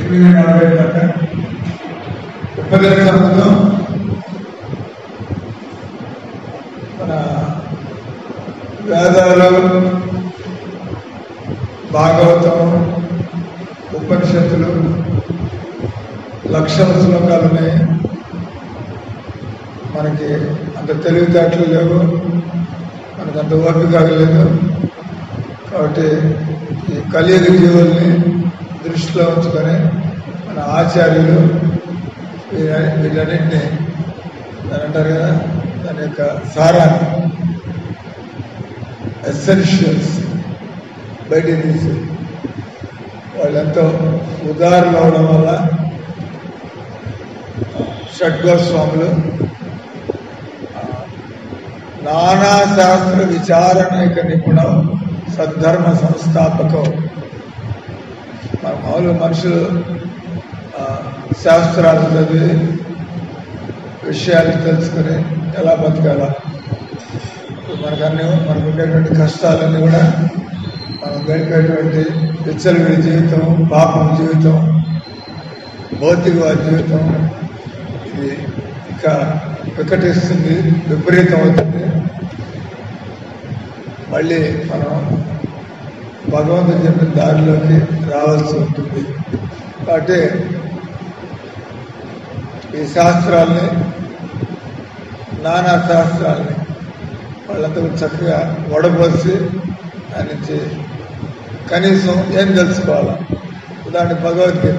ఎనిమిది నలభై దాకా ఉపదేశంలో మన వేదాలు భాగవతం ఉపనిషత్తులు లక్షల శ్లోకాలు ఉన్నాయి మనకి అంత తెలివితేటలు లేవు మనకు అంత ఓపిక లేదు కాబట్టి ఈ కలియుగ జీవుల్ని దృష్టిలో ఉంచుకొని మన ఆచార్యులు వీర- వీటన్నిటిని దాని అంటారు కదా దాని యొక్క సారాన్ని ఎసెన్షియల్స్ బయటికి తీసి వాళ్ళు ఎంతో ఉదారులు అవడం వల్ల షడ్గోస్వాములు ఆ, నానా శాస్త్ర విచారణైక నిపుణం సద్ధర్మ సంస్థాపకం మన మామూలు మనుషులు ఆ, శాస్త్రాలు చదివి విషయాలు తెలుసుకుని ఎలా బతకాలా ఇప్పుడు మనకన్నీ మనకు ఉండేటువంటి కష్టాలన్నీ కూడా మనం గడిపేటువంటి విచ్చలవిడి జీవితం పాపం జీవితం భౌతికవాద జీవితం ఇది ఇంకా వికటిస్తుంది విపరీతం అవుతుంది మళ్ళీ మనం భగవంతుడు చెప్పిన దారిలోకి రావాల్సి ఉంటుంది కాబట్టి ఈ శాస్త్రాల్ని నానా శాస్త్రాల్ని వాళ్ళంతా కూడా చక్కగా వడబోసి దాని నుంచి కనీసం ఏం తెలుసుకోవాలా ఉదాహరణ భగవద్గీత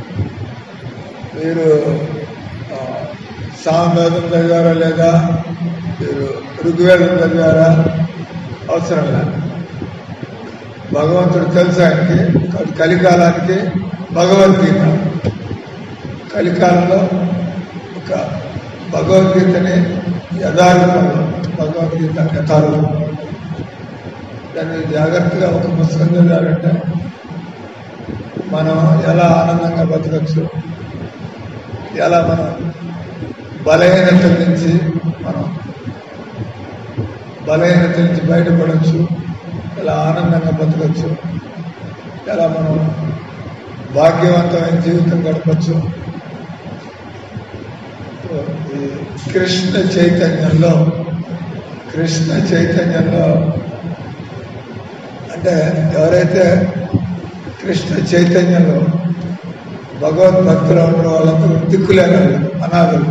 మీరు ఆ, సామవేదం చదివారా లేదా మీరు ఋగ్వేదం చదివారా అవసరం లేదు భగవంతుడు తెలుసు ఆయనకి కాబట్టి కలికాలానికి భగవద్గీత కలికాలంలో ఒక భగవద్గీతని యథార్థంలో భగవద్గీత యథార్థం దాన్ని జాగ్రత్తగా ఒక పుస్తకం చదివారంటే మనం ఎలా ఆనందంగా బతకచ్చు ఎలా మనం బలహీనత నుంచి మనం బలహీనత నుంచి బయటపడవచ్చు ఎలా ఆనందంగా బతకచ్చు ఎలా మనం భాగ్యవంతమైన జీవితం గడపచ్చు ఈ కృష్ణ చైతన్యంలో కృష్ణ చైతన్యంలో అంటే ఎవరైతే కృష్ణ చైతన్యంలో భగవద్భక్తులు ఉన్న వాళ్ళందరూ దిక్కులేని వాళ్ళు అనాథలు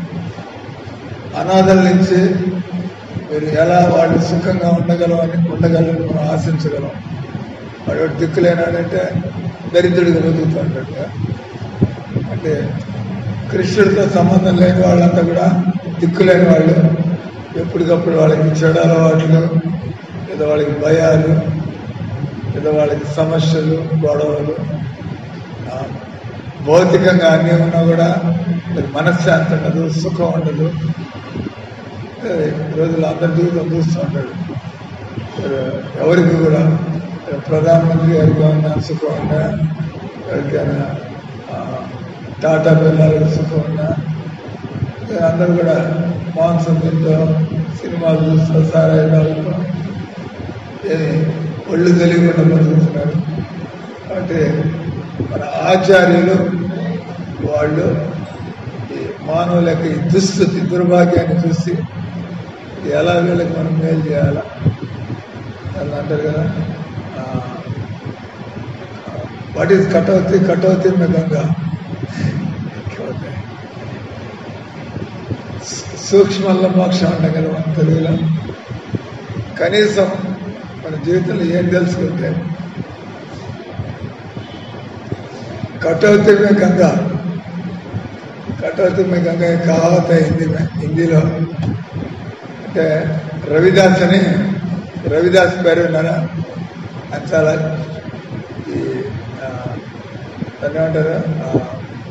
అనాథల నుంచి మీరు ఎలా వాళ్ళు సుఖంగా ఉండగలం అని ఉండగలరు మనం ఆశించగలం వాడు దిక్కులేనాడంటే దరిద్రుడిగా బతుకుతుంటాడు అంటే కృష్ణుడితో సంబంధం లేని వాళ్ళంతా కూడా దిక్కులేని వాళ్ళు ఎప్పటికప్పుడు వాళ్ళకి చెడు అలవాట్లు లేదా వాళ్ళకి భయాలు లేదా వాళ్ళకి సమస్యలు గొడవలు ఆ, భౌతికంగా అన్నీ ఉన్నా కూడా మరి మనశ్శాంతి ఉండదు సుఖం ఉండదు ఏ, ఈ రోజుల్లో అందరి జీవితం చూస్తూ ఉంటాడు ఏ, ఎవరికి కూడా ఏ, ప్రధానమంత్రి గారికి ఏమన్నా సుఖం ఉన్నా ఎవరికైనా ఆ, టాటా బిర్లాలకు సుఖం ఉన్నా ఏ, అందరూ కూడా మాంసం తింటూ సినిమాలు చూస్తూ సారాయి తాగుతూ ఏది ఒళ్ళు తెలియకుండా బతుకుతున్నారు అంటే మన ఆచార్యులు వాళ్ళు ఈ మానవులకి ఈ దుస్థితి దుర్భాగ్యాన్ని చూసి ఇది ఎలా వీళ్ళకి మనం మేలు చేయాలా అని అంటారు కదా వాట్ ఈస్ కటౌతి కటౌతి మే గంగా సూక్ష్మంలో మోక్షం అంటాం కదా మన తెలుగులో కనీసం మన జీవితంలో ఏం తెలుసుకుంటే कटौती में गंगा కటౌతి మీ గంగా కహావత్ है हिंदी में హిందీలో అంటే రవిదాస్ అని రవిదాస్ పేరు ఉన్నారా అది చాలా ఈ ఆ, దాన్ని ఏమంటారు ఆ,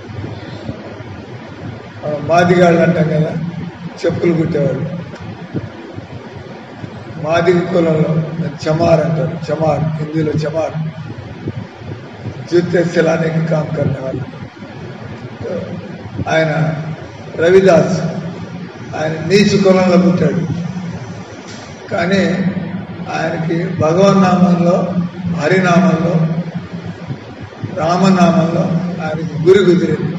మనం మాదిగాళ్ళు అంటాం కదా చెప్పులు కుట్టేవాళ్ళు మాదిగ కులంలో చమార్ అంటారు చమార్ హిందీలో చమార్ జూతే सिलाने की काम करने वाले तो ఆయన రవిదాస్ ఆయన నీచు కులంలో పుట్టాడు కానీ ఆయనకి భగవన్నామంలో హరినామంలో రామనామంలో ఆయనకి గురి కుదిరింది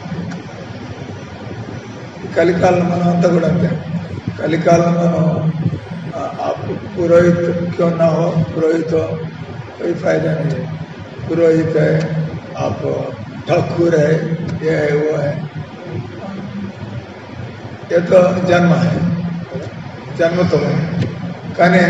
ఈ కలికాలం మనం అంతా కూడా అంతే కలికాలం మనం ఆ- ఆ पुरोहित क्यों ना हो पुरोहित हो कोई फायदा नहीं है पुरोहित है आप ठाकुर है ये है वो है ये तो जन्म है జన్మతో కానీ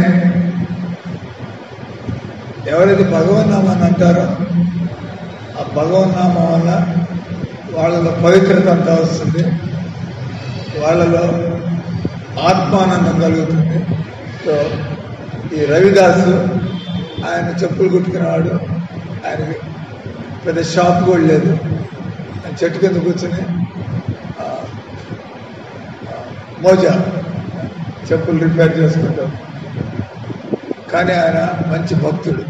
ఎవరైతే భగవన్నామాన్ని అంటారో ఆ భగవన్నామం వల్ల వాళ్ళలో పవిత్రత అంతా వస్తుంది వాళ్ళలో ఆత్మానందం కలుగుతుంది సో ఈ రవిదాసు ఆయన చెప్పులు కుట్టుకునేవాడు ఆయనకి పెద్ద షాప్ కూడా లేదు ఆయన చెట్టు కింద కూర్చొని ఆ, ఆ, మోజా చెప్పులు రిపేర్ చేసుకుంటాం కానీ ఆయన మంచి భక్తుడు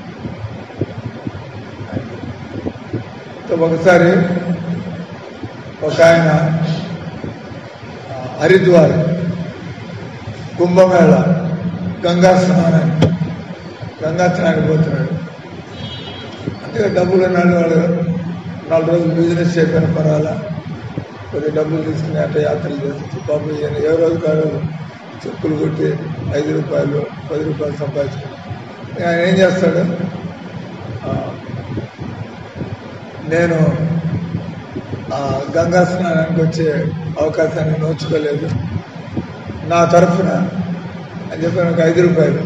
సో ఒకసారి ఒక ఆయన ఆ, హరిద్వార్ కుంభమేళ గంగా స్నానానికి గంగా స్నానానికి పోతున్నాడు అంటే డబ్బులు ఉన్నాడు వాడు నాలుగు రోజులు బిజినెస్ చేయకపోయిన పర్వాలా కొద్దిగా డబ్బులు తీసుకుని అట్లా యాత్రలు చేసి పాపం ఈయన ఏ రోజు కాదు చెప్పులు కొట్టి ఐదు రూపాయలు పది రూపాయలు సంపాదించుకుని ఆయన ఏం చేస్తాడు ఆ, నేను ఆ గంగా స్నానానికి వచ్చే అవకాశాన్ని నోచుకోలేదు నా తరఫున అని చెప్పి నాకు ఐదు రూపాయలు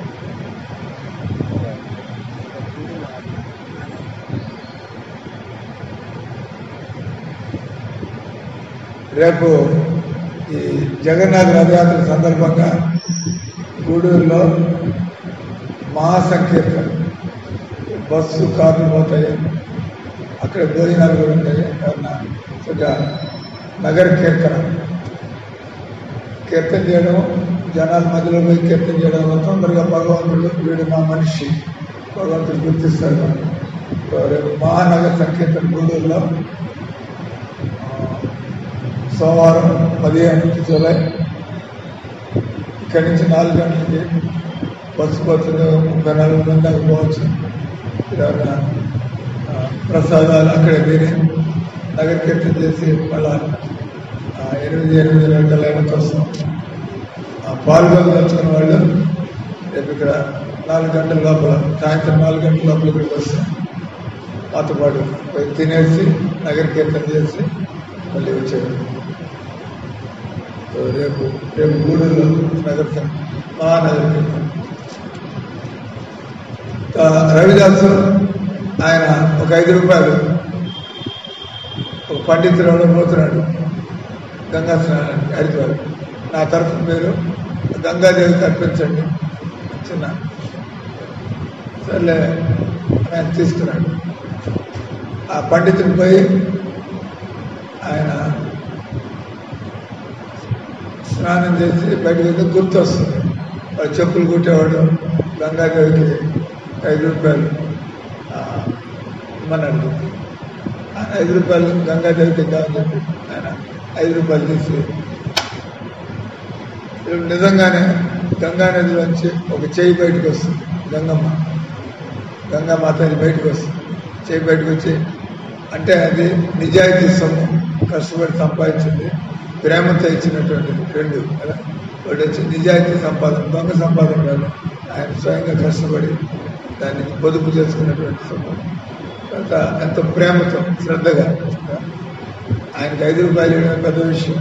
రేపు ఈ జగన్నాథ్ రథయాత్ర సందర్భంగా గూడూరులో మహాసంకీర్తన బస్సు కార్లు పోతాయి అక్కడ భోజనాలు కూడా ఉంటాయి ఎవరన్నా కొద్దిగా నగర కీర్తన కీర్తన చేయడం జనాల మధ్యలో పోయి కీర్తన చేయడం వల్ల తొందరగా భగవంతుడు వీడు మా మనిషి భగవంతుడు గుర్తిస్తాడు మనల్ని. సో రేపు మహానగర సంకీర్తన గూడూరులో ఆ, సోమవారం పదిహేను జూలై ఇక్కడి నుంచి నాలుగు గంటలకి బస్సు పోతుంది ముప్పై నాలుగు మంది దాకా పోవచ్చు ఏదైనా, ఆ, ప్రసాదాలు అక్కడే తిని నగర కీర్తన చేసి మళ్ళా ఆ, ఎనిమిది ఎనిమిది గంటల వెనక్కి వస్తాం ఆ, పాల్గొనదలుచుకున్న వాళ్ళు రేపు ఇక్కడ నాలుగు గంటల లోపల సాయంత్రం నాలుగు గంటల లోపల ఇక్కడికి వస్తాం మాతో పాటు పోయి తినేసి నగర కీర్తన చేసి మళ్ళీ వచ్చారు సో రేపు రేపు గూడూరులో నగర కీర్తన మహానగర కీర్తన ఆ, రవిదాసు ఆయన ఒక ఐదు రూపాయలు ఒక పండితుడు ఎవడో పోతున్నాడు గంగా స్నానానికి హరిద్వార్ నా తరఫున మీరు గంగాదేవికి అర్పించండి చిన్న సర్లే ఆయన తీసుకున్నాడు ఆ పండితుడి పోయి ఆయన స్నానం చేసి బయటకు వెళ్తే గుర్తు వస్తుంది వాడు చెప్పులు కుట్టేవాడు గంగాదేవికి ఐదు రూపాయలు ఆ, ఇమ్మన్నాడు ఆయన ఐదు రూపాయలు గంగాదేవికి ఇద్దామని చెప్పి ఆయన ఐదు రూపాయలు తీసి ఇప్పుడు నిజంగానే గంగా నదిలోంచి ఒక చేయి బయటకు వస్తుంది గంగమ్మ గంగా మాత అది బయటకు వస్తుంది చేయి బయటకు వచ్చి అంటే అది నిజాయితీ సొమ్ము కష్టపడి సంపాదించింది ప్రేమతో ఇచ్చినటువంటిది రెండు కదా వాడు వచ్చి నిజాయితీ సంపాదన దొంగ సంపాదన కాదు ఆయన స్వయంగా కష్టపడి దాన్ని పొదుపు చేసుకున్నటువంటి సొమ్ము తర్వాత ఎంతో ప్రేమతో శ్రద్ధగా ఆయనకి ఐదు రూపాయలు ఇవ్వడం పెద్ద విషయం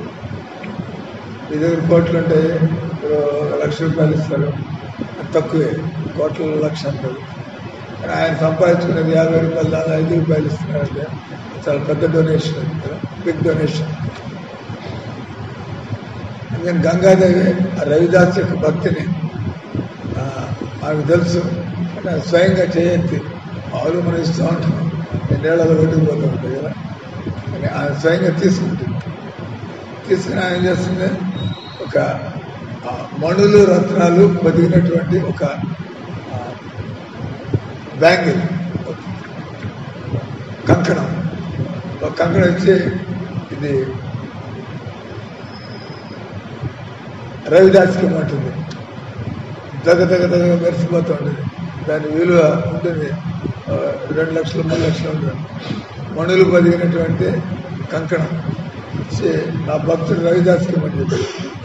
మీ దగ్గర కోట్లు ఉంటాయి మీరు ఒక లక్ష రూపాయలు ఇస్తారు అది తక్కువే కోట్ల లక్ష అంటారు కానీ ఆయన సంపాదించుకునేది యాభై రూపాయలు దాని ఐదు రూపాయలు ఇస్తున్నారంటే చాలా పెద్ద డొనేషన్ అది కదా బిగ్ డొనేషన్ అందుకని గంగాదేవి ఆ రవిదాస్ యొక్క భక్తిని ఆ, ఆమెకు తెలుసు అంటే ఆమె స్వయంగా చేయొద్ది మామూలుగా మనం ఇస్తూ ఉంటాం నీళ్ళలో కొట్టుకుపోతూ ఉంటాయి కదా కానీ ఆమె స్వయంగా తీసుకుంటుంది తీసుకుని ఆయన చేస్తుంది ఒక ఆ, మణులు రత్నాలు బతికినటువంటి ఒక ఆ, బ్యాంగిల్ ఒక కంకణం ఒక కంకణం ఇచ్చి ఇది రవిదాస్కి ఉంటుంది దగ్గ దగ్గ దగ్గ మెరిసిపోతూ ఉంటుంది దాని విలువ ఉంటుంది ఆ, రెండు లక్షలు మూడు లక్షలు ఉంటుంది మణులు పదిగినటువంటి కంకణం ఇచ్చి నా భక్తుడు రవిదాస్కి ఇవ్వమని చెప్పాడు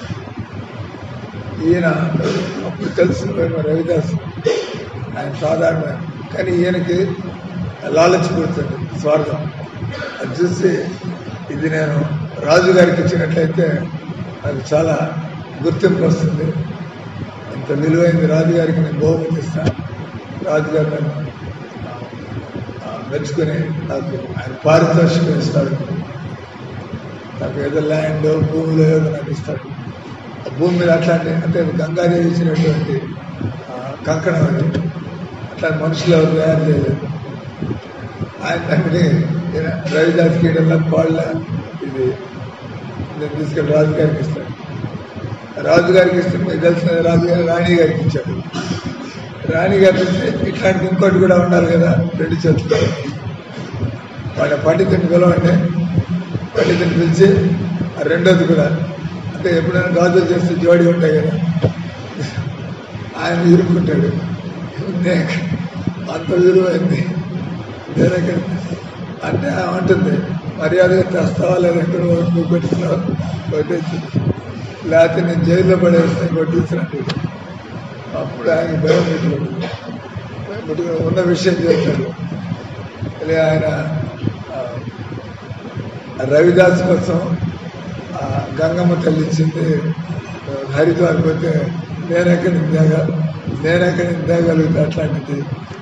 ఈయన అప్పుడు తెలుసు మేము రవిదాస్ ఆయన సాధారణ కానీ ఈయనకి లాలచి పుడుతుంది స్వార్థం అది చూసి ఇది నేను రాజుగారికి ఇచ్చినట్లయితే నాకు చాలా గుర్తింపు వస్తుంది ఇంత విలువైంది రాజుగారికి నేను బహుమతి ఇస్తాను రాజుగారు నన్ను ఆ, మెచ్చుకుని నాకు ఆయన పారితోషికం ఇస్తాడు నాకు ఏదో ల్యాండ్ భూమిలో ఏదో నాకు ఇస్తాడు ఆ భూమి మీద అట్లాంటి అంటే గంగాదేవి ఇచ్చినటువంటి ఆ, కంకణం అది అట్లాంటి మనుషులు ఎవరు తయారు చేయలేదు ఆయన దాన్ని ఈయన రవిదాస్ కీడల్లా కోళ్ళ ఇది నేను తీసుకెళ్ళి రాజుగారికి ఇస్తాను రాజుగారికి ఇస్తే మీకు తెలిసిన రాజుగారు రాణి గారికి ఇచ్చాడు రాణి గారికి ఇస్తే ఇట్లాంటిది ఇంకోటి కూడా ఉండాలి కదా రెండు చేతులు వాళ్ళ పండితుని పిలవండి పండితుని పిలిచి ఆ రెండోది కూడా అంటే ఎప్పుడైనా గాజులు చేస్తే జోడి ఉంటాయి కదా ఆయన ఇరుక్కుంటాడు నే- అంత విలువైంది వేరే అంటే ఆమె అంటుంది మర్యాదగా తెస్తావా లేదా ఎక్కడ నువ్వు కొట్టిస్తున్నావు కొట్టేసి లేకపోతే నేను జైల్లో పడేస్తాను కొట్టించినట్టు అప్పుడు ఆయన భయం పెట్టుకుంటుంది భయం పెట్టుకుని ఉన్న విషయం చేశాడు మళ్ళీ ఆయన ఆ, రవిదాస్ కోసం ఆ, గంగమ్మ తల్లి ఇచ్చింది ఆ, హరిద్వార్ పోతే నేనెక్కడ ఇందాక నేనెక్కడ ఇందాగలుగుతా అట్లాంటిది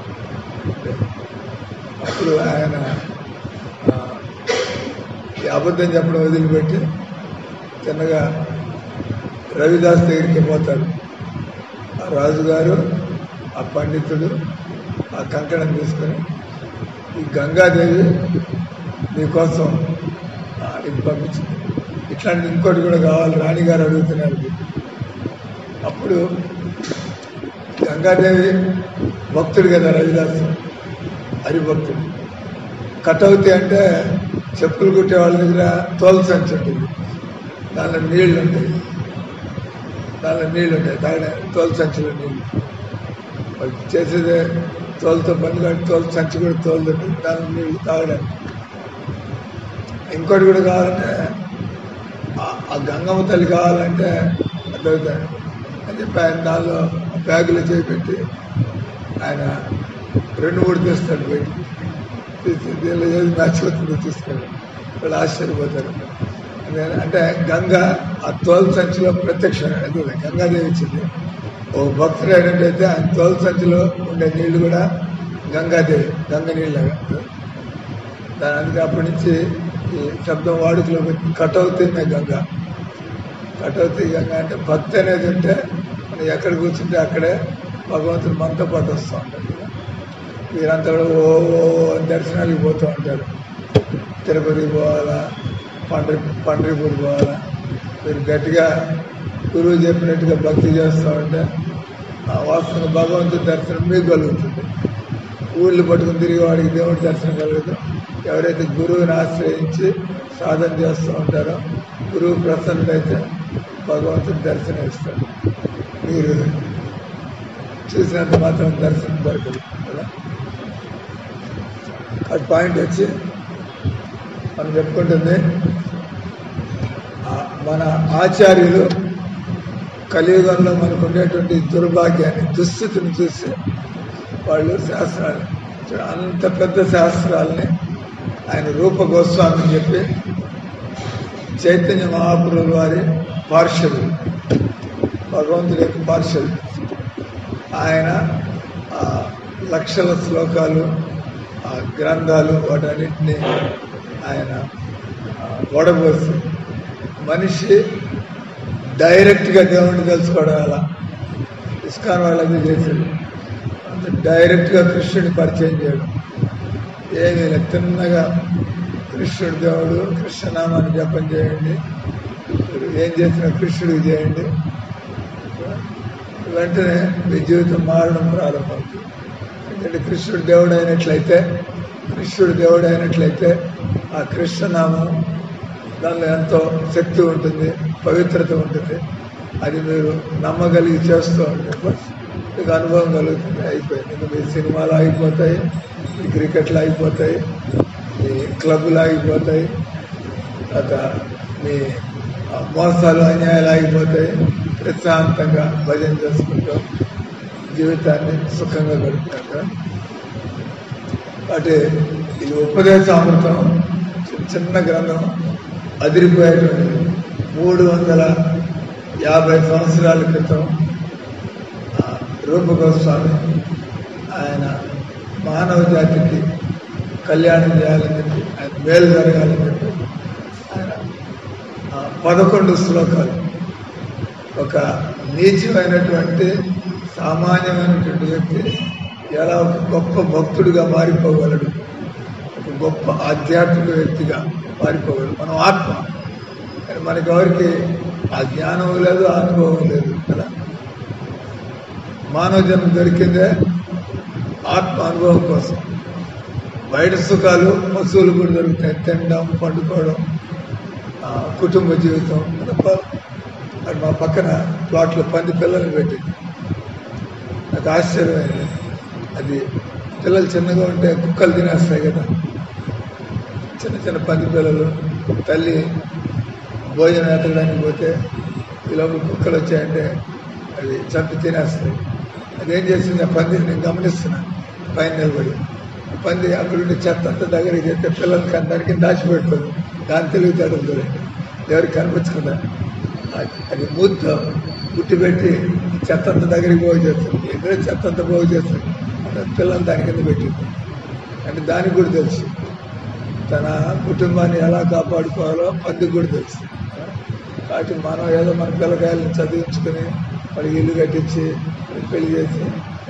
అప్పుడు ఆయన ఆ, ఈ అబద్ధం చెప్పడం వదిలిపెట్టి చిన్నగా రవిదాస్ దగ్గరికి పోతారు ఆ రాజుగారు ఆ పండితుడు ఆ కంకణం తీసుకొని ఈ గంగాదేవి నీకోసం ఆ, ఇది పంపించింది ఇట్లాంటి ఇంకోటి కూడా కావాలి రాణిగారు అడుగుతున్నారు అప్పుడు గంగాదేవి భక్తుడు కదా రవిదాసు హరిభక్తుడు కటౌతి అంటే చెప్పులు కుట్టే వాళ్ళ దగ్గర తోలు సంచి ఉంటుంది దానిలో నీళ్లు ఉంటాయి దానిలో నీళ్లు ఉంటాయి తాగడే తోలు సంచిలో నీళ్లు వాళ్ళు చేసేదే తోలుతో పని కాబట్టి తోలు సంచి కూడా తోలు ఉంటుంది దానిలో నీళ్లు తాగడానికి ఇంకోటి కూడా కావాలంటే ఆ- ఆ గంగమ్మ తల్లి కావాలంటే అదవుతాడు అని చెప్పి ఆయన దానిలో బ్యాగులో చేపెట్టి ఆయన రెండు మూడు తీస్తాడు బయటికి తీసి దీనిలో ఏది మ్యాచ్ అవుతుందో తీసుకెళ్ళి వాళ్ళు ఆశ్చర్యపోతారు నేను- అంటే గంగ ఆ తోలు సంచిలో ప్రత్యక్షం అదే గంగాదేవి ఇచ్చింది ఓ భక్తుడు అయినట్టయితే ఆయన తోలు సంచిలో ఉండే నీళ్లు కూడా గంగాదేవి గంగ నీళ్ళగా దాని అందుకే అప్పటి నుంచి ఈ శబ్దం వాడుకలో కటౌతి గంగ కటౌతి గంగ అంటే భక్తి అనేది ఉంటే మనం ఎక్కడ కూర్చుంటే అక్కడే భగవంతుడు మనతో పాటు వస్తూ ఉంటాడు వీరంతా కూడా ఓ ఓ అని దర్శనానికి పోతూ ఉంటారు తిరుపతికి పోవాలా పండ్రి పండ్రిపూర్ పోవాలా మీరు గట్టిగా గురువు చెప్పినట్టుగా భక్తి చేస్తూ ఉంటే ఆ వాస్తవంగా భగవంతుడి దర్శనం మీకు కలుగుతుంది ఊళ్ళు పట్టుకుని తిరిగి వాడికి దేవుడి దర్శనం కలుగుతాం ఎవరైతే గురువుని ఆశ్రయించి సాధన చేస్తూ ఉంటారో గురువు ప్రసన్నుడైతే భగవంతుడి దర్శనం ఇస్తాడు మీరు చూసినంత మాత్రం దర్శనం దొరకదు కదా అది పాయింట్ వచ్చి మనం చెప్పుకుంటుంది ఆ- మన ఆచార్యులు కలియుగంలో మనకు ఉండేటువంటి దుర్భాగ్యాన్ని దుస్థితిని చూసి వాళ్ళు శాస్త్రాలు చూడ, అంత పెద్ద శాస్త్రాలని ఆయన రూప గోస్వామి అని చెప్పి చైతన్య మహాపురుల వారి పార్షదులు భగవంతుడి యొక్క పార్షదులు ఆయన ఆ లక్షల శ్లోకాలు ఆ గ్రంథాలు వాటన్నిటిని ఆయన ఆ, వడబోసి మనిషి డైరెక్ట్గా దేవుణ్ణి తెలుసుకోవడం అలా ఇస్కాన్ వాళ్ళది చేశాడు అంత డైరెక్ట్గా కృష్ణుడిని పరిచయం చేయడం ఏమీ లేదు తిన్నగా కృష్ణుడు దేవుడు కృష్ణనామాన్ని జపం చేయండి మీరు ఏం చేసినా కృష్ణుడికి చేయండి వెంటనే మీ జీవితం మారడం ప్రారంభమవుతుంది ఎందుకంటే కృష్ణుడు దేవుడు అయినట్లయితే కృష్ణుడు దేవుడు అయినట్లయితే ఆ కృష్ణనామం దానిలో ఎంతో శక్తి ఉంటుంది పవిత్రత ఉంటుంది అది మీరు నమ్మగలిగి చేస్తూ ఉంటే బస్ మీకు అనుభవం కలుగుతుంది అయిపోయింది ఇంకా మీ సినిమాలు అయిపోతాయి మీ క్రికెట్లు అయిపోతాయి మీ క్లబ్లు ఆగిపోతాయి తర్వాత మీ ఆ, మోసాలు అన్యాయాలు ఆగిపోతాయి ప్రశాంతంగా భజన చేసుకుంటూ జీవితాన్ని సుఖంగా గడుపుతారు కదా అంటే ఇది ఉపదేశామృతం చిన్న చిన్న గ్రంథం అదిరిపోయేటువంటిది మూడు వందల యాభై సంవత్సరాల క్రితం ఆ, రూపగోస్వామి ఆయన మానవ జాతికి కళ్యాణం చేయాలని చెప్పి ఆయన మేలు జరగాలని చెప్పి ఆయన ఆ, పదకొండు శ్లోకాలు ఒక నీచమైనటువంటి సామాన్యమైనటువంటి వ్యక్తి ఎలా ఒక గొప్ప భక్తుడిగా మారిపోగలడు ఒక గొప్ప ఆధ్యాత్మిక వ్యక్తిగా మారిపోగలడు మనం ఆత్మ కానీ మనకి ఎవరికి ఆ జ్ఞానం లేదు ఆ అనుభవం లేదు కదా మానవ జన్మ దొరికిందే ఆత్మ అనుభవం కోసం బయట సుఖాలు పశువులు కూడా దొరుకుతాయి తినడం పండుకోవడం ఆ, కుటుంబ జీవితం తప్ప అది మా పక్కన ప్లాట్లో పంది పిల్లల్ని పెట్టింది నాకు ఆశ్చర్యమైంది అది పిల్లలు చిన్నగా ఉంటే కుక్కలు తినేస్తాయి కదా చిన్న చిన్న పంది పిల్లలు తల్లి భోజనం ఎత్తడానికి పోతే ఈ లోపల కుక్కలు వచ్చాయంటే అది చంపి తినేస్తాయి అదేం చేసింది ఆ పంది నేను గమనిస్తున్నా పైన నిలబడి ఆ పంది అక్కడుండి చెత్త అంతా దగ్గరికి చేస్తే పిల్లల్ని కన్- దానికి దాచిపెడుతుంది దాని తెలివితేటలు చూడండి ఎవరికి కనిపించకుండా అది- అది మూత పుట్టి పెట్టి చెత్త అంతా దగ్గరికి పోగు చేస్తుంది ఎక్కడ చెత్త అంతా పోగు చేస్తుంది పిల్లల్ని దాని కింద పెట్టింది అంటే దానికి కూడా తెలుసు తన కుటుంబాన్ని ఎలా కాపాడుకోవాలో పందికి కూడా తెలుసు కాబట్టి మనం ఏదో మన పిల్లకాయలను చదివించుకొని వాళ్ళకి ఇల్లు కట్టించి వాళ్ళకి పెళ్లి చేసి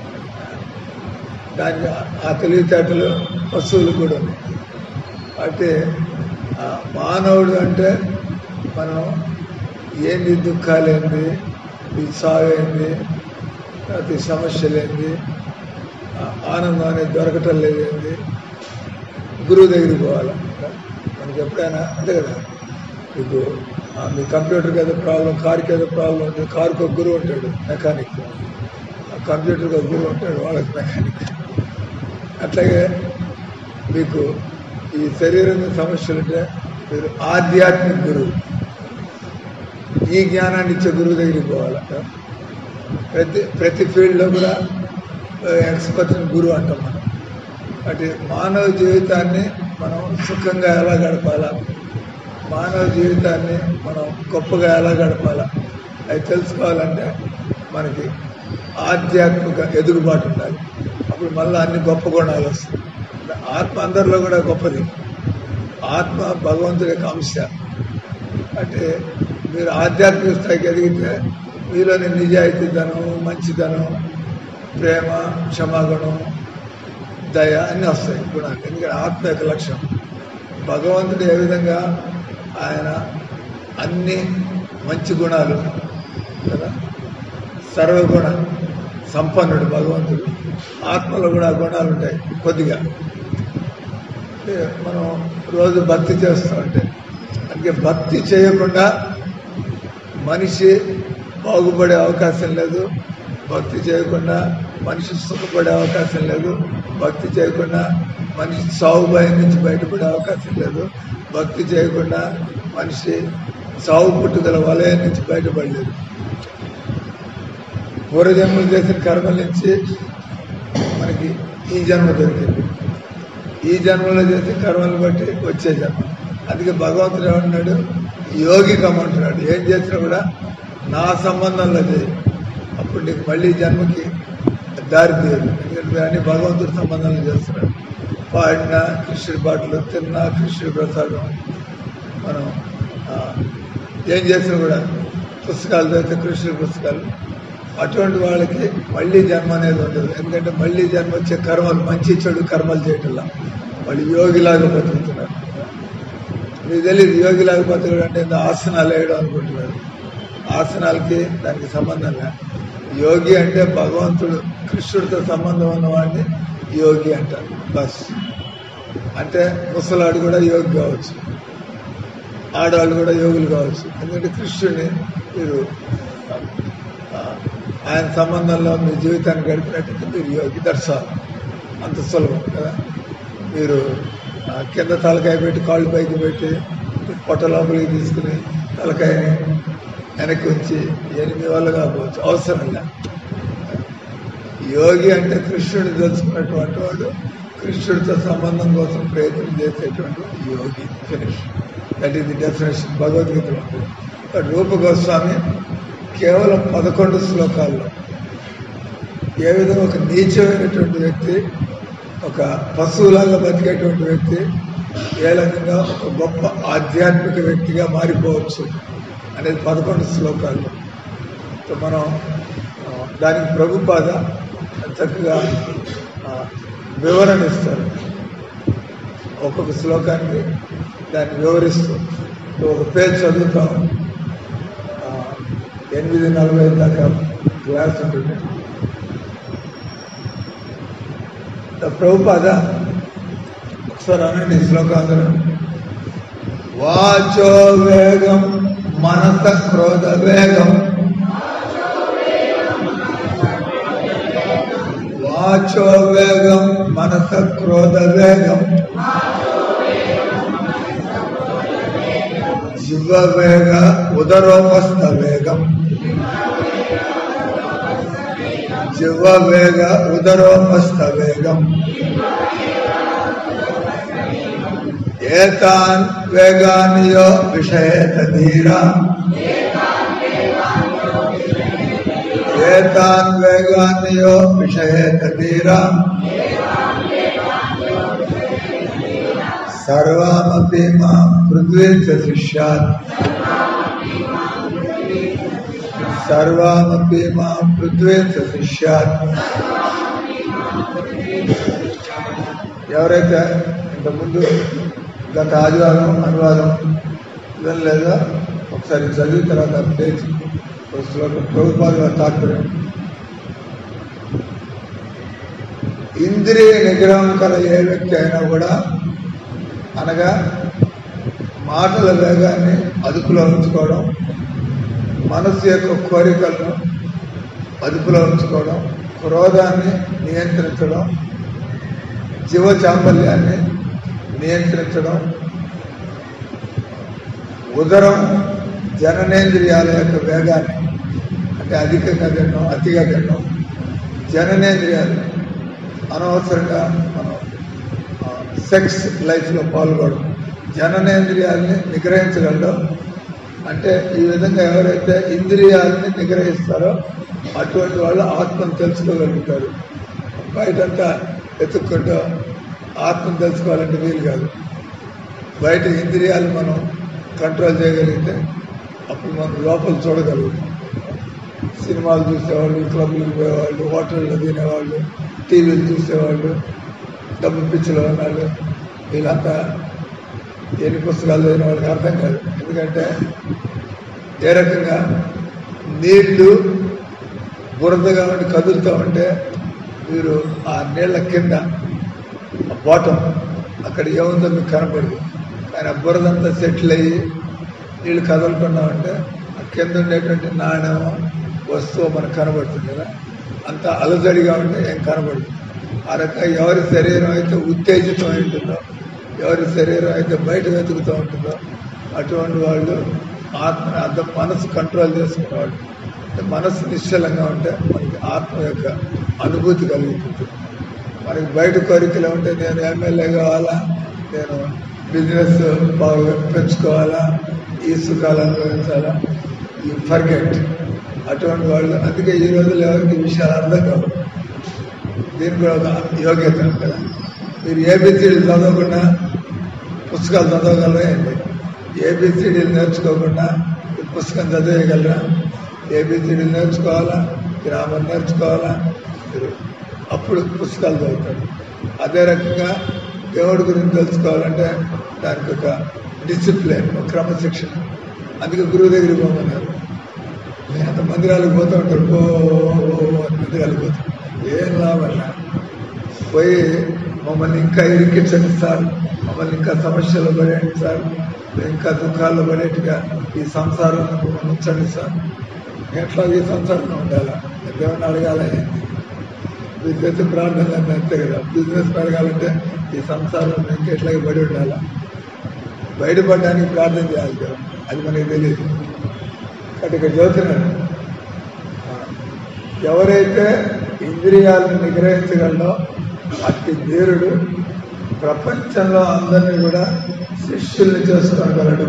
దానికి ఆ తెలివితేటలు పశువులు కూడా ఉన్నాయి కాబట్టి ఆ మానవుడు అంటే మనం ఏంది దుఃఖాలేంది ఈ సాగు ఏంది తర్వాత ఈ సమస్యలేంది ఆ ఆనందం అనేది దొరకటం లేదేంది గురువు దగ్గరికి పోవాలి మనకి ఎప్పుడైనా అంతే కదా మీకు ఆ, మీ కంప్యూటర్కి ఏదో ప్రాబ్లం కార్కి ఏదో ప్రాబ్లం ఉంటుంది కారుకి ఒక గురువు ఉంటాడు మెకానిక్ ఆ కంప్యూటర్కి ఒక గురువు ఉంటాడు వాళ్ళకి మెకానిక్ అట్లాగే మీకు ఈ శరీరం మీద సమస్యలు ఉంటే మీరు ఆధ్యాత్మిక గురువు ఈ జ్ఞానాన్ని ఇచ్చే గురువు దగ్గరికి పోవాలి ప్రతి ప్రతి ఫీల్డ్లో కూడా ఎక్స్పర్ట్ని గురువు అంటాం మనం అంటే మానవ జీవితాన్ని మనం సుఖంగా ఎలా గడపాలా మానవ జీవితాన్ని మనం గొప్పగా ఎలా గడపాలా అది తెలుసుకోవాలంటే మనకి ఆధ్యాత్మిక ఎదుగుబాటు ఉండాలి అప్పుడు మళ్ళీ అన్ని గొప్ప గుణాలు వస్తాయి ఆత్మ అందరిలో కూడా గొప్పది ఆత్మ భగవంతుడి యొక్క అంశ అంటే మీరు ఆధ్యాత్మిక స్థాయికి ఎదిగితే మీలోని నిజాయితీతనం మంచితనం ప్రేమ క్షమాగుణం దయ అన్నీ వస్తాయి గుణాలు ఎందుకంటే ఆత్మ యొక్క లక్ష్యం భగవంతుడు ఏ విధంగా ఆయన అన్ని మంచి గుణాలు కదా సర్వగుణ సంపన్నుడు భగవంతుడు ఆత్మలో కూడా ఆ గుణాలు ఉంటాయి కొద్దిగా అంటే మనం రోజు భక్తి చేస్తూ ఉంటే అందుకే భక్తి చేయకుండా మనిషి బాగుపడే అవకాశం లేదు భక్తి చేయకుండా మనిషి సుఖపడే అవకాశం లేదు భక్తి చేయకుండా మనిషి సాగు భయం నుంచి బయటపడే అవకాశం లేదు భక్తి చేయకుండా మనిషి సాగు పుట్టుదల వలయం నుంచి బయటపడలేదు పూర్వజన్మలు చేసిన కర్మల నుంచి మనకి ఈ జన్మ దొరికింది ఈ జన్మలో చేసే కర్మలు బట్టి వచ్చే జన్మ అందుకే భగవంతుడు ఏమన్నాడు యోగికమంటున్నాడు ఏం చేసినా కూడా నా సంబంధంలో చేయి అప్పుడు నీకు మళ్ళీ జన్మకి దారి తీయదు ఎందుకంటే అన్ని భగవంతుడి సంబంధంలో చేస్తున్నాడు పాడిన కృష్ణుడి పాటలు తిన్నా కృష్ణుడి ప్రసాదం మనం ఆ, ఏం చేసినా కూడా పుస్తకాలు చదివితే కృష్ణుడి పుస్తకాలు అటువంటి వాళ్ళకి మళ్ళీ జన్మ అనేది ఉండదు ఎందుకంటే మళ్ళీ జన్మ వచ్చే కర్మలు మంచి చెడు కర్మలు చేయటంలా వాళ్ళు యోగిలాగా బతుకుతున్నారు మీకు తెలియదు యోగిలాగా బతకడం అంటే ఏందో ఆసనాలు వేయడం అనుకుంటున్నారు ఆసనాలకి దానికి సంబంధం లేదు యోగి అంటే భగవంతుడు కృష్ణుడితో సంబంధం ఉన్నవాడిని యోగి అంటారు బస్ అంటే ముసలాడు కూడా యోగి కావచ్చు ఆడవాళ్ళు కూడా యోగులు కావచ్చు ఎందుకంటే కృష్ణుడిని మీరు ఆ, ఆయన సంబంధంలో మీ జీవితాన్ని గడిపినట్టయితే మీరు యోగి దర్శాలు అంత సులభం కదా మీరు ఆ, కింద తలకాయ పెట్టి కాళ్ళు పైకి పెట్టి పొట్ట లోపలికి తీసుకుని తలకాయని వెనక్కి ఉంచి ఎనిమిది వల్ల కాకపోవచ్చు అవసరం లే యోగి అంటే కృష్ణుడు తెలుసుకున్నటువంటి వాడు కృష్ణుడితో సంబంధం కోసం ప్రయత్నం చేసేటువంటి యోగి finish that is the definition భగవద్గీతలో ఉంటుంది బట్ రూప గోస్వామి కేవలం పదకొండు శ్లోకాల్లో ఏ విధంగా ఒక నీచమైనటువంటి వ్యక్తి ఒక పశువులాగా బతికేటువంటి వ్యక్తి ఏ రకంగా ఒక గొప్ప ఆధ్యాత్మిక వ్యక్తిగా మారిపోవచ్చు అనేది పదకొండు శ్లోకాల్లో సో మనం ఆ, దానికి ప్రభుపాద చక్కగా ఆ, వివరణ ఇస్తారు ఒక్కొక్క శ్లోకానికి దాన్ని వివరిస్తూ సో ఒక పేజ్ చదువుతాం ఆ, ఎనిమిది నలభై దాకా క్లాస్ ఉంటుంది సో ప్రభుపాద ఒకసారి అనండి ఈ శ్లోకాంధ్రం వాచో వేగం మనస క్రోధ వేగం వాచో వేగం మనస క్రోధ వేగం జివ వేగ ఉదరోపస్థ వేగం జివ వేగ ఉదరోపస్థ వేగం ఏతాన్ వేగానియో విషయేత ధీరా ఏతాన్ వేగానియో విషయేత ధీరా సర్వామపి మాం పృథ్వీ చ శిష్యాత్ సర్వామపి మాం పృథ్వీ చ శిష్యాత్ ఎవరైతే ఇంతకుముందు గత ఆదివారం అనువాదం వినలేదో ఒకసారి చదివిన తర్వాత పేజ్ ఒక శ్లోకం ప్రభుపాద వారి తాత్పర్యం ఇంద్రియ నిగ్రహం కల ఏ వ్యక్తి అయినా కూడా అనగా మాటల వేగాన్ని అదుపులో ఉంచుకోవడం మనసు యొక్క కోరికలను అదుపులో ఉంచుకోవడం క్రోధాన్ని నియంత్రించడం జీవ చాపల్యాన్ని నియంత్రించడం ఉదరం జననేంద్రియాల యొక్క వేగాన్ని అంటే అధికంగా తినడం అతిగా తినడం జననేంద్రియాలు అనవసరంగా మనం సెక్స్ లైఫ్లో పాల్గొనడం జననేంద్రియాలని నిగ్రహించగలడం అంటే ఈ విధంగా ఎవరైతే ఇంద్రియాలని నిగ్రహిస్తారో అటువంటి వాళ్ళు ఆత్మను తెలుసుకోగలుగుతారు బయటంతా వెతుక్కుంటూ ఆత్మను తెలుసుకోవాలంటే వీలు కాదు బయట ఇంద్రియాలు మనం కంట్రోల్ చేయగలిగితే అప్పుడు మనం లోపల చూడగలుగుతాం సినిమాలు చూసేవాళ్ళు క్లబ్లకు పోయేవాళ్ళు హోటల్లో తినేవాళ్ళు టీవీలు చూసేవాళ్ళు డబ్బు పిచ్చిలో ఉన్నాళ్ళు వీళ్ళంతా ఎన్ని పుస్తకాలు చదివిన వాళ్ళకి అర్థం కాదు ఎందుకంటే ఏ రకంగా నీళ్లు బురదగా ఉండి కదులుతూ ఉంటే మీరు ఆ నీళ్ల కింద ఆ బాటం అక్కడ ఏముందో మీకు కనపడదు కానీ ఆ బురదంతా సెటిల్ అయ్యి నీళ్ళు కదలకుండా ఉంటే ఆ కింద ఉండేటువంటి నాణ్యం వస్తువు మనకు కనబడుతుంది కదా అంత అలజడిగా ఉంటే ఏం కనబడదు ఆ రకంగా ఎవరి శరీరం అయితే ఉత్తేజితమై ఉంటుందో ఎవరి శరీరం అయితే బయట వెతుకుతూ ఉంటుందో అటువంటి వాళ్ళు ఆత్మని అర్థం మనసు కంట్రోల్ చేసుకునేవాళ్ళు అంటే మనసు నిశ్చలంగా ఉంటే మనకి ఆత్మ యొక్క అనుభూతి కలుగుతుంది మనకి బయట కోరికలు ఉంటే నేను ఎమ్మెల్యే కావాలా నేను బిజినెస్ బాగా పెంచుకోవాలా ఈ సుఖాలు అనుభవించాలా ఈ ఫర్గెట్ అటువంటి వాళ్ళు అందుకే ఈ రోజుల్లో ఎవరికి ఈ విషయాలు అర్థం కావు దీనికి కూడా ఒక యోగ్యత కదా మీరు ఏబిసిడీలు చదవకుండా పుస్తకాలు చదవగలరా ఏంటి ఏబిసిడీలు నేర్చుకోకుండా ఈ పుస్తకం చదివేయగలరా ఏబిసిడీలు నేర్చుకోవాలా గ్రామర్ నేర్చుకోవాలా మీరు అప్పుడు పుస్తకాలు చదువుతారు అదే రకంగా దేవుడి గురించి తెలుసుకోవాలంటే దానికి ఒక డిసిప్లిన్ ఒక క్రమశిక్షణ అందుకే గురువు దగ్గరికి పోమన్నారు అంత మందిరాలకు పోతూ ఉంటారు పో మందిరాలకు పోతారు ఏం లాభం పోయి మమ్మల్ని ఇంకా ఇరికించండి సార్ మమ్మల్ని ఇంకా సమస్యలు పడేయండి సార్ మేము ఇంకా దుఃఖాల్లో పడేట్టుగా ఈ సంసారం మమ్మల్ని ఉంచండి సార్ ఎట్లా ఈ సంసారంలో ఉండాలా దేవుని అడగాల మీకు తెలిసి ప్రార్థన అంటే అంతే కదా బిజినెస్ పెరగాలంటే ఈ సంసారం ఇంకా ఎట్లాగే పడి ఉండాలా బయటపడడానికి ప్రార్థన చేయాలి కదా అది మనకి తెలియదు కాబట్టి ఇక్కడ చదువుతున్నాడు ఆ, ఎవరైతే ఇంద్రియాలను నిగ్రహించగలడో అట్టి ధీరుడు ప్రపంచంలో అందరినీ కూడా శిష్యుల్ని చేసుకోగలడు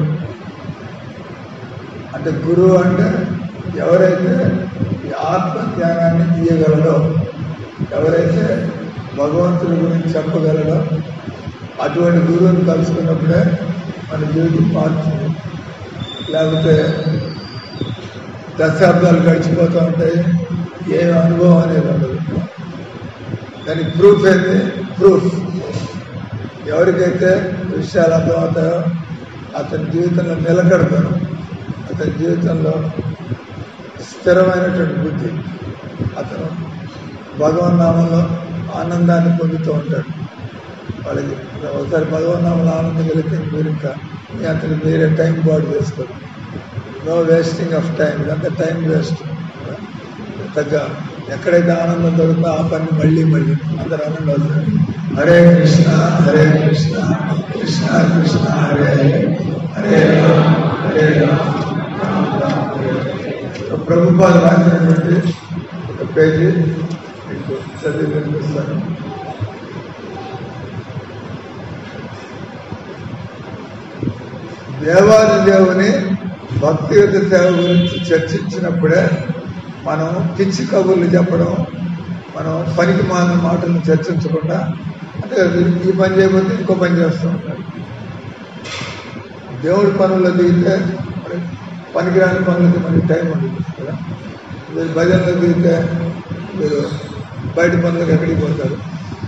అంటే గురువు అంటే ఎవరైతే ఈ ఆత్మ జ్ఞానాన్ని తీయగలడో ఎవరైతే భగవంతుడి గురించి చెప్పగలడో అటువంటి గురువుని కలుసుకున్నప్పుడే మన జీవితం మారుతుంది లేకపోతే దశాబ్దాలు గడిచిపోతూ ఉంటాయి ఏ అనుభవం అనేది ఉండదు దానికి ప్రూఫ్ ఏంటి ప్రూఫ్ ఎవరికైతే విషయాలు అర్థమవుతాయో అతని జీవితంలో నిలకడతారు అతని జీవితంలో స్థిరమైనటువంటి బుద్ధి అతను భగవన్ నామంలో ఆనందాన్ని పొందుతూ ఉంటాడు వాళ్ళకి ఒకసారి భగవన్ నామంలో ఆనందం కలిగితే మీరు ఇంకా మీ అతను మీరే టైం బాడీ చేసుకోరు నో వేస్టింగ్ ఆఫ్ టైం ఇదంతా టైం వేస్ట్ తగ్గ ఎక్కడైతే ఆనందం దొరుకుతుందో ఆ పని మళ్ళీ మళ్ళీ అందరు ఆనందం అవుతుంది హరే కృష్ణ హరే కృష్ణ కృష్ణ కృష్ణ హరే హరే హరే రామ హరే రామ రామ రామ హరే హరే. ప్రభుపాలు రాసినటువంటి ఒక పేజీ మీకు చదివి వినిపిస్తాను దేవాది దేవుని భక్తియుత సేవ గురించి చర్చించినప్పుడే మనం పిచ్చి కబుర్లు చెప్పడం మనం పనికి మాలిన మాటలను చర్చించకుండా అంటే ఈ పని చేయకపోతే ఇంకో పని చేస్తూ ఉంటారు దేవుడి పనుల్లో దిగితే మరి పనికిరాని పనులకి మనకి టైం ఉండదు కదా మీరు భజనలో దిగితే మీరు బయట పనులకు ఎక్కడికి పోతారు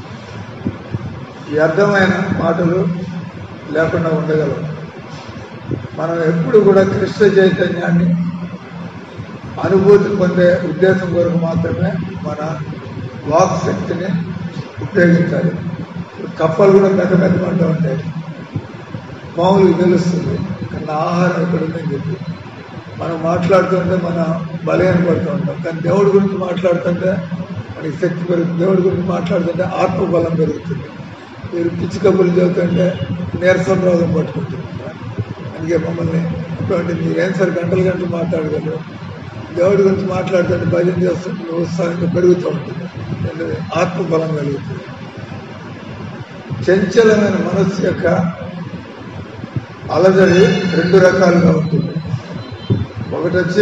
ఈ అర్థమైన మాటలు లేకుండా ఉండగలం మనం ఎప్పుడు కూడా కృష్ణ చైతన్యాన్ని అనుభూతి పొందే ఉద్దేశం కొరకు మాత్రమే మన వాక్ శక్తిని ఉపయోగించాలి ఇప్పుడు కప్పలు కూడా పెద్ద పెద్ద పంట ఉంటాయి మామూలుగా తెలుస్తుంది కానీ ఆహారం ఇక్కడ ఉందని చెప్పి మనం మాట్లాడుతుంటే మన బలహీన పడుతూ ఉంటాం కానీ దేవుడి గురించి మాట్లాడుతుంటే మనకి శక్తి పెరుగుతుంది దేవుడి గురించి మాట్లాడుతుంటే ఆత్మబలం పెరుగుతుంది మీరు పిచ్చి కబుర్లు చదువుతుంటే నీరసం రోగం పట్టుకుంటుంది అందుకే మమ్మల్ని ఇటువంటి మీరేం సరే గంటలు గంటలు మాట్లాడగలరు దేవుడి గురించి మాట్లాడుతుంటే భజన చేస్తుంటే ఉత్సాహంగా పెరుగుతూ ఉంటుంది ఎందుకంటే ఆత్మబలం కలుగుతుంది చంచలమైన మనస్సు యొక్క అలజడి రెండు రకాలుగా ఉంటుంది ఒకటి వచ్చి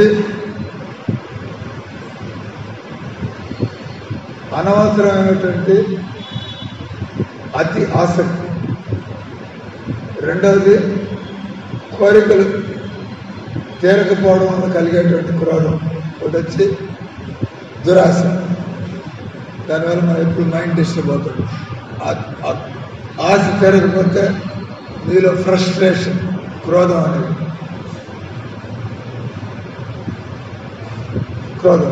అనవసరమైనటువంటి అతి ఆసక్తి రెండవది కోరికలు తీరకపోవడం వల్ల కలిగేటువంటి క్రోధం ఒకటి వచ్చి దురాశ దానివల్ల మనం ఎప్పుడు మైండ్ డిస్టర్బ్ అవుతుంది ఆ- ఆ- ఆశ తీరకపోతే మీలో ఫ్రస్ట్రేషన్ క్రోధం అనేది క్రోధం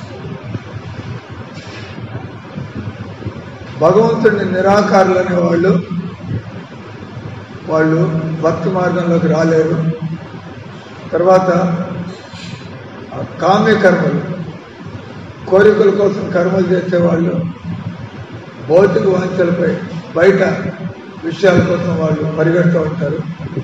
భగవంతుడిని నిరాకారులు అనేవాళ్ళు వాళ్ళు భక్తి మార్గంలోకి రాలేరు తర్వాత ఆ కామ్య కర్మలు కోరికల కోసం కర్మలు చేసేవాళ్ళు భౌతిక వాంఛలపై బయట విషయాల కోసం వాళ్ళు పరిగెడుతూ ఉంటారు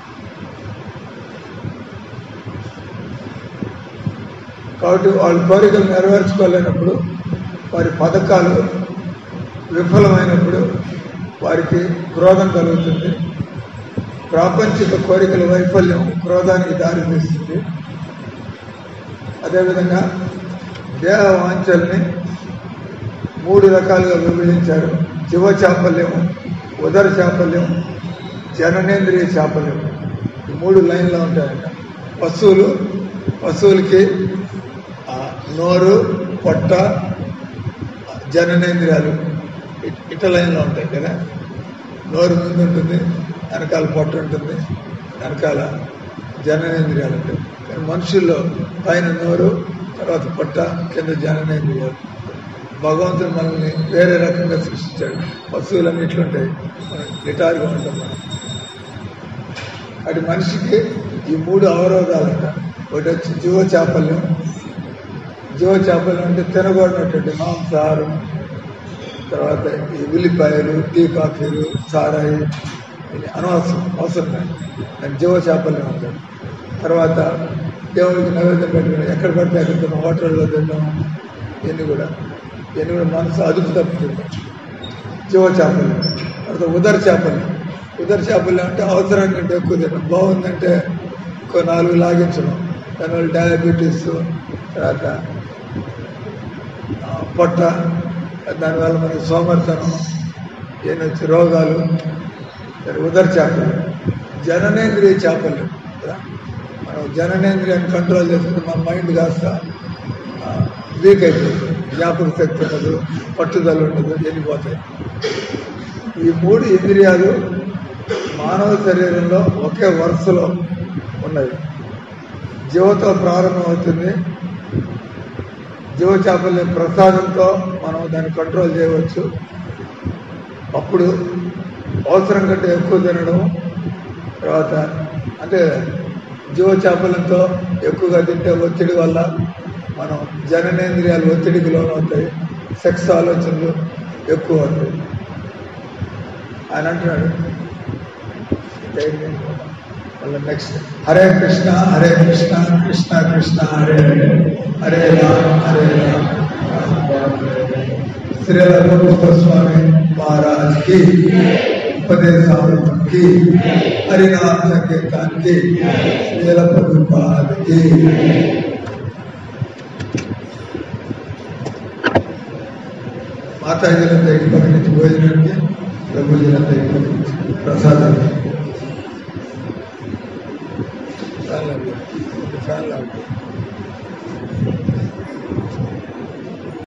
కాబట్టి వాళ్ళ కోరికలు నెరవేర్చుకోలేనప్పుడు వారి పథకాలు విఫలమైనప్పుడు వారికి క్రోధం కలుగుతుంది ప్రాపంచిక కోరికల వైఫల్యం క్రోధానికి దారితీస్తుంది అదేవిధంగా దేహ వాంఛల్ని మూడు రకాలుగా విభజించారు జీవ చాపల్యం ఉదర చాపల్యం జననేంద్రియ చాపల్యం ఈ మూడు లైన్లో ఉంటాయంట పశువులు పశువులకి ఆ, నోరు పొట్ట జననేంద్రియాలు ఇట్- ఇట లైన్లో ఉంటాయి కదా నోరు ముందు ఉంటుంది వెనకాల పొట్ట ఉంటుంది వెనకాల జననేంద్రియాలు ఉంటాయి కానీ మనుషుల్లో పైన నోరు తర్వాత పొట్ట కింద జననేంద్రియాలు భగవంతుడు మనల్ని వేరే రకంగా సృష్టించాడు పశువులన్నీ ఇట్లుంటాయి మనం నిటారుగా ఉంటాం మనం అటు మనిషికి ఈ మూడు అవరోధాలంట ఒకటి వచ్చి జీవ చాపల్యం జీవ చాపల్యం అంటే తినకూడనటువంటి మాంసాహారం తర్వాత ఈ ఉల్లిపాయలు టీ కాఫీలు సారాయి ఇది అనవసరం అవసరం లేదు దాని జీవ చేపలే ఉంటాడు తర్వాత దేవుడికి నైవేద్యం పెట్టుకుని ఎక్కడ పడితే అక్కడ తిన్నాం హోటల్లో తిన్నాం ఇవన్నీ కూడా ఇవన్నీ కూడా మనసు అదుపు తప్పుతుంది జీవ చేపలు తర్వాత ఉదర చేపలు ఉదర చేపలు అంటే అవసరానికి కంటే ఎక్కువ తినడం బాగుందంటే ఇంకో నాలుగు లాగించడం దానివల్ల డయాబెటీస్ తర్వాత ఆ, పొట్ట దానివల్ల మనకి సోమర్తనం ఏనొచ్చి రోగాలు సరే ఉదర చేపలు జననేంద్రియ చేపలు కదా మనం జననేంద్రియాన్ని కంట్రోల్ చేసుకుంటే మన మైండ్ కాస్త వీక్ అయిపోతుంది జ్ఞాపక శక్తి ఉండదు పట్టుదల ఉండదు వెళ్ళిపోతాయి ఈ మూడు ఇంద్రియాలు మానవ శరీరంలో ఒకే వరుసలో ఉన్నవి జీవతో ప్రారంభమవుతుంది జీవ చేపల్ని ప్రసాదంతో మనం దాన్ని కంట్రోల్ చేయవచ్చు అప్పుడు అవసరం కంటే ఎక్కువ తినడం తర్వాత అంటే జీవ చేపలతో ఎక్కువగా తింటే ఒత్తిడి వల్ల మనం జననేంద్రియాలు ఒత్తిడికి లోనవుతాయి సెక్స్ ఆలోచనలు ఎక్కువ అవుతాయి ఆయన అంటున్నాడు మళ్ళీ నెక్స్ట్ హరే కృష్ణ హరే కృష్ణ కృష్ణ కృష్ణ హరే హరే హరే రామ్ హరే రామ్ శ్రీ రఘుకృష్ణ స్వామి మహారాజ్ కి ఉపదేశామృతం కి హరినామ సంకీర్తన్ కి శ్రీల ప్రభుపాద్ కి మాతాజీలంతా ఇంటి నుంచి భోజనానికి ప్రభుజీలంతా ఇంటి నుంచి ప్రసాదానికి ఫ్యాన్ లాగు ఫ్యాన్ లాగు